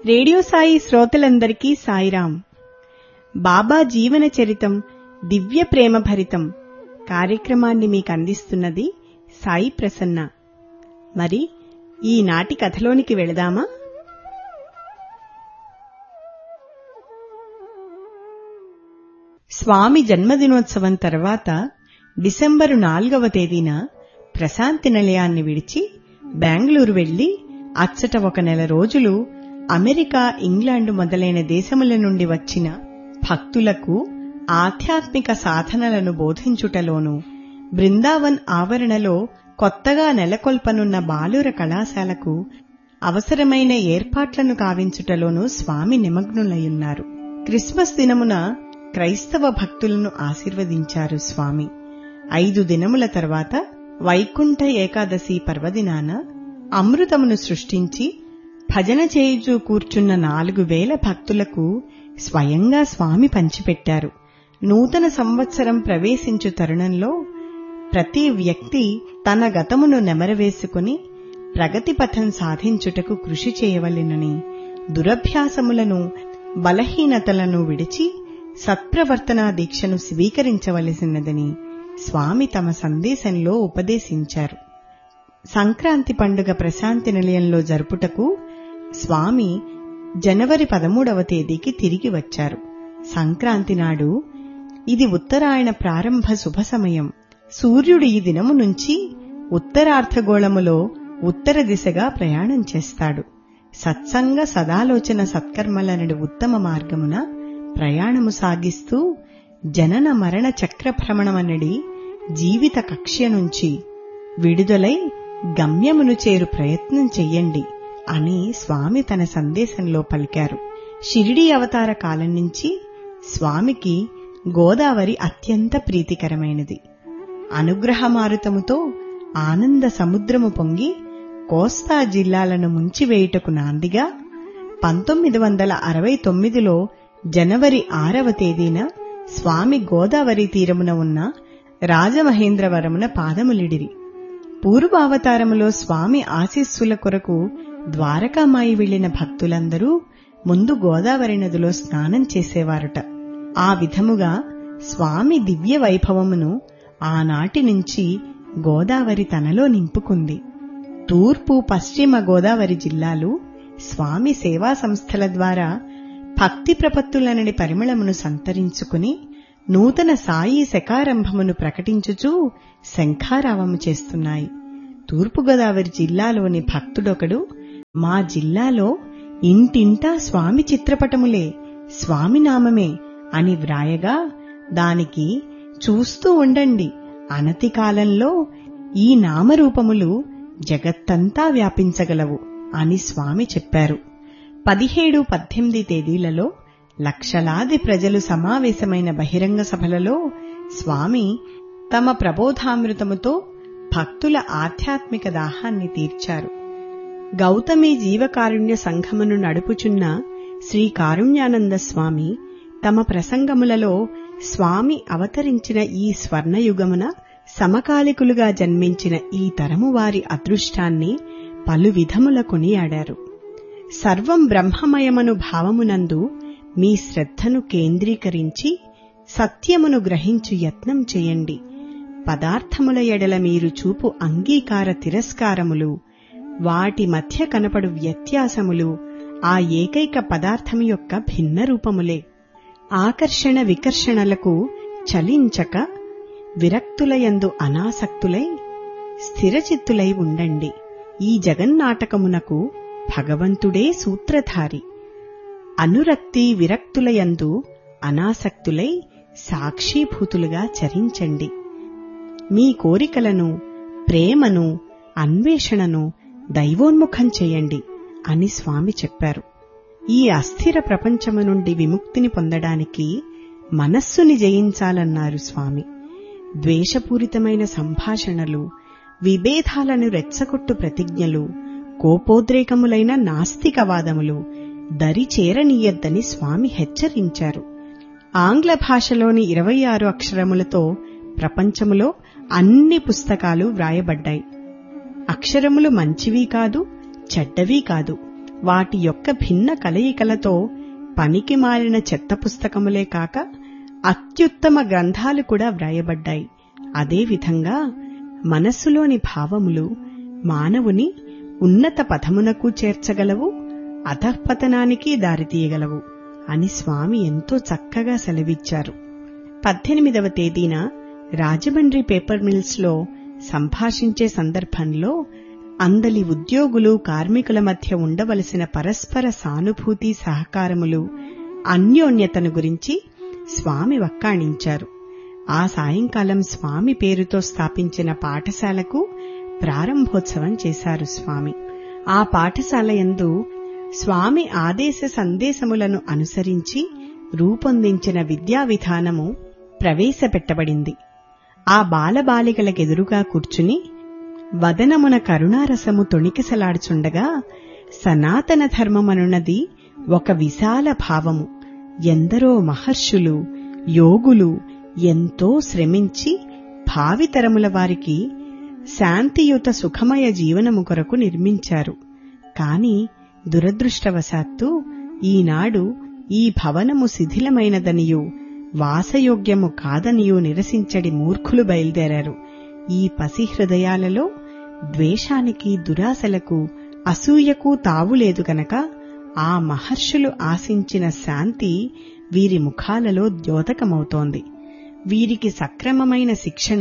radio Sai శ్రోతలందరికీ సాయిరాం బాబా జీవన చరితం దివ్య ప్రేమ భరితం కార్యక్రమాన్ని మీకు అందిస్తున్నది సాయి ప్రసన్న మరి ఈనాటి కథలోనికి వెళదామా స్వామి జన్మదినోత్సవం తర్వాత డిసెంబరు నాలుగవ తేదీన ప్రశాంతి నిలయాన్ని విడిచి బెంగళూరు వెళ్లి అచ్చట ఒక నెల రోజులు అమెరికా ఇంగ్లాండ్ మొదలైన దేశముల నుండి వచ్చిన భక్తులకు ఆధ్యాత్మిక సాధనలను బోధించుటలోనూ బృందావన్ ఆవరణలో కొత్తగా నెలకొల్పనున్న బాలుర కళాశాలకు అవసరమైన ఏర్పాట్లను కావించుటలోనూ స్వామి నిమగ్నులయ్యున్నారు క్రిస్మస్ దినమున క్రైస్తవ భక్తులను ఆశీర్వదించారు స్వామి ఐదు దినముల తర్వాత వైకుంఠ ఏకాదశి పర్వదినాన అమృతమును సృష్టించి భజన చేయుచూ కూర్చున్న నాలుగు వేల భక్తులకు స్వయంగా స్వామి పంచిపెట్టారు నూతన సంవత్సరం ప్రవేశించు తరుణంలో ప్రతి వ్యక్తి తన గతమును నెమరవేసుకుని ప్రగతి పథం సాధించుటకు కృషి చేయవలెనని దురభ్యాసములను బలహీనతలను విడిచి సత్ప్రవర్తనా దీక్షను స్వీకరించవలసినదని స్వామి తమ సందేశంలో ఉపదేశించారు సంక్రాంతి పండుగ ప్రశాంతి నిలయంలో జరుపుటకు స్వామి జనవరి పదమూడవ తేదీకి తిరిగి వచ్చారు సంక్రాంతి నాడు ఇది ఉత్తరాయణ ప్రారంభ శుభ సమయం సూర్యుడు ఈ దినము నుంచి ఉత్తరార్ధగోళములో ఉత్తర దిశగా ప్రయాణం చేస్తాడు సత్సంగ సదాలోచన సత్కర్మలనడు ఉత్తమ మార్గమున ప్రయాణము సాగిస్తూ జనన మరణ చక్రభ్రమణమనడి జీవిత కక్ష్య నుంచి విడుదలై గమ్యమును చేరు ప్రయత్నం చెయ్యండి అని స్వామి తన సందేశంలో పలికారు షిరిడీ అవతార కాలం నుంచి స్వామికి గోదావరి అత్యంత ప్రీతికరమైనది అనుగ్రహమారుతముతో ఆనంద సముద్రము పొంగి కోస్తా జిల్లాలను ముంచివేయుటకు నాందిగా పంతొమ్మిది వందల అరవై తొమ్మిదిలో జనవరి ఆరవ తేదీన స్వామి గోదావరి తీరమున ఉన్న రాజమహేంద్రవరమున పాదములిడిరి పూర్వావతారములో స్వామి ఆశీస్సుల కొరకు ద్వారకామాయి వెళ్లిన భక్తులందరూ ముందు గోదావరి నదిలో స్నానం చేసేవారట ఆ విధముగా స్వామి దివ్య వైభవమును ఆనాటి నుంచి గోదావరి తనలో నింపుకుంది తూర్పు పశ్చిమ గోదావరి జిల్లాలు స్వామి సేవా సంస్థల ద్వారా భక్తి ప్రపత్తులనడి పరిమళమును సంతరించుకుని నూతన సాయి శకారంభమును ప్రకటించుచూ శంఖారావము చేస్తున్నాయి తూర్పుగోదావరి జిల్లాలోని భక్తుడొకడు మా జిల్లాలో ఇంటింటా స్వామి చిత్రపటములే స్వామి నామమే అని వ్రాయగా దానికి చూస్తూ ఉండండి అనతి కాలంలో ఈ నామరూపములు జగత్తంతా వ్యాపించగలవు అని స్వామి చెప్పారు పదిహేడు పద్దెనిమిది తేదీలలో లక్షలాది ప్రజలు సమావేశమైన బహిరంగ సభలలో స్వామి తమ ప్రబోధామృతముతో భక్తుల ఆధ్యాత్మిక దాహాన్ని తీర్చారు గౌతమి జీవకారుణ్య సంఘమును నడుపుచున్న శ్రీ కారుణ్యానంద స్వామి తమ ప్రసంగములలో స్వామి అవతరించిన ఈ స్వర్ణయుగమున సమకాలికులుగా జన్మించిన ఈ తరము వారి అదృష్టాన్ని పలు విధముల కొనియాడారు సర్వం బ్రహ్మమయమను భావమునందు మీ శ్రద్ధను కేంద్రీకరించి సత్యమును గ్రహించు యత్నం చేయండి పదార్థముల ఎడల మీరు చూపు అంగీకార తిరస్కారములు వాటి మధ్య కనపడు వ్యత్యాసములు ఆ ఏకైక పదార్థము యొక్క భిన్న రూపములే ఆకర్షణ వికర్షణలకు చలించక విరక్తులయందు అనాసక్తులై స్థిరచిత్తులై ఉండండి ఈ జగన్నాటకమునకు భగవంతుడే సూత్రధారి అనురక్తి విరక్తులయందు అనాసక్తులై సాక్షీభూతులుగా చరించండి మీ కోరికలను ప్రేమను అన్వేషణను దైవోన్ముఖం చేయండి అని స్వామి చెప్పారు ఈ అస్థిర ప్రపంచము నుండి విముక్తిని పొందడానికి మనస్సుని జయించాలన్నారు స్వామి ద్వేషపూరితమైన సంభాషణలు విభేదాలను రెచ్చగొట్టు ప్రతిజ్ఞలు కోపోద్రేకములైన నాస్తికవాదములు దరి చేరనీయద్దని స్వామి హెచ్చరించారు ఆంగ్ల భాషలోని ఇరవై ఆరు అక్షరములతో ప్రపంచములో అన్ని పుస్తకాలు వ్రాయబడ్డాయి అక్షరములు మంచివి కాదు చెడ్డవి కాదు వాటి యొక్క భిన్న కలయికలతో పనికి మారిన చెత్త పుస్తకములే కాక అత్యుత్తమ గ్రంథాలు కూడా వ్రాయబడ్డాయి అదేవిధంగా మనస్సులోని భావములు మానవుని ఉన్నత పథమునకు చేర్చగలవు అధఃపతనానికి దారితీయగలవు అని స్వామి ఎంతో చక్కగా సెలవిచ్చారు పద్దెనిమిదవ తేదీన రాజమండ్రి పేపర్ మిల్స్ లో సంభాషించే సందర్భంలో అందలి ఉద్యోగులు కార్మికుల మధ్య ఉండవలసిన పరస్పర సానుభూతి సహకారములు అన్యోన్యతను గురించి స్వామి వక్కాణించారు ఆ సాయంకాలం స్వామి పేరుతో స్థాపించిన పాఠశాలకు ప్రారంభోత్సవం చేశారు స్వామి ఆ పాఠశాల యందు స్వామి ఆదేశ సందేశములను అనుసరించి రూపొందించిన విద్యా విధానము ప్రవేశపెట్టబడింది ఆ బాలబాలికలకెదురుగా కూర్చుని వదనమున కరుణారసము తొణికిసలాడుచుండగా సనాతన ధర్మమనున్నది ఒక విశాల భావము ఎందరో మహర్షులు యోగులు ఎంతో శ్రమించి భావితరముల వారికి శాంతియుత సుఖమయ జీవనము కొరకు నిర్మించారు కాని దురదృష్టవశాత్తు ఈనాడు ఈ భవనము శిథిలమైనదనియు వాసయోగ్యము కాదనియూ నిరసించడి మూర్ఖులు బయలుదేరారు ఈ పసి హృదయాలలో ద్వేషానికి దురాశలకు అసూయకు తావులేదు గనక ఆ మహర్షులు ఆశించిన శాంతి వీరి ముఖాలలో ద్యోతకమవుతోంది వీరికి సక్రమమైన శిక్షణ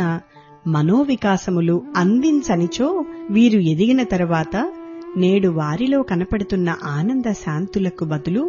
మనోవికాసములు అందించనిచో వీరు ఎదిగిన తరువాత నేడు వారిలో కనపడుతున్న ఆనంద శాంతులకు బదులు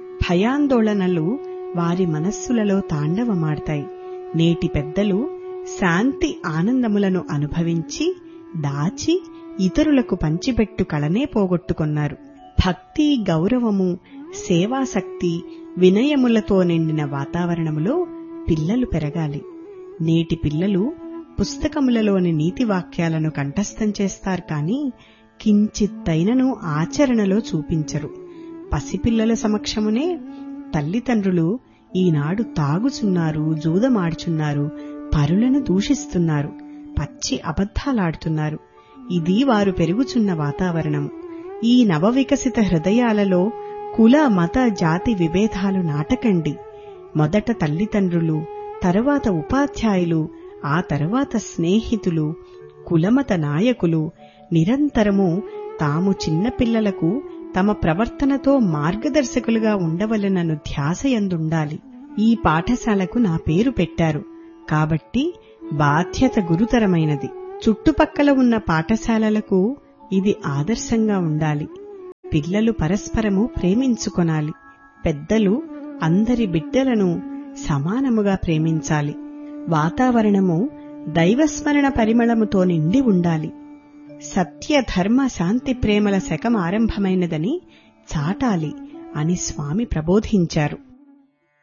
భయాందోళనలు వారి మనస్సులలో తాండవమాడతాయి నేటి పెద్దలు శాంతి ఆనందములను అనుభవించి దాచి ఇతరులకు పంచిపెట్టు కళనే పోగొట్టుకున్నారు భక్తి గౌరవము సేవాశక్తి వినయములతో నిండిన వాతావరణములో పిల్లలు పెరగాలి నేటి పిల్లలు పుస్తకములలోని నీతి వాక్యాలను కంఠస్థం చేస్తారు కాని కించిత్తైనను ఆచరణలో చూపించరు పసిపిల్లల సమక్షమునే తల్లిదండ్రులు ఈనాడు తాగుచున్నారు జూదమాడుచున్నారు పరులను దూషిస్తున్నారు పచ్చి అబద్ధాలాడుతున్నారు ఇది వారు పెరుగుచున్న వాతావరణం ఈ నవవికసిత హృదయాలలో కుల మత జాతి విభేదాలు నాటకండి మొదట తల్లిదండ్రులు తరువాత ఉపాధ్యాయులు ఆ తరువాత స్నేహితులు కులమత నాయకులు నిరంతరము తాము చిన్నపిల్లలకు తమ ప్రవర్తనతో మార్గదర్శకులుగా ఉండవలెనను ధ్యాసయందుండాలి ఈ పాఠశాలకు నా పేరు పెట్టారు కాబట్టి బాధ్యత గురుతరమైనది చుట్టుపక్కల ఉన్న పాఠశాలలకు ఇది ఆదర్శంగా ఉండాలి పిల్లలు పరస్పరము ప్రేమించుకొనాలి పెద్దలు అందరి బిడ్డలను సమానముగా ప్రేమించాలి వాతావరణము దైవస్మరణ పరిమళముతో నిండి ఉండాలి సత్య ధర్మ శాంతి ప్రేమల శకం ఆరంభమైనదని చాటాలి అని స్వామి ప్రబోధించారు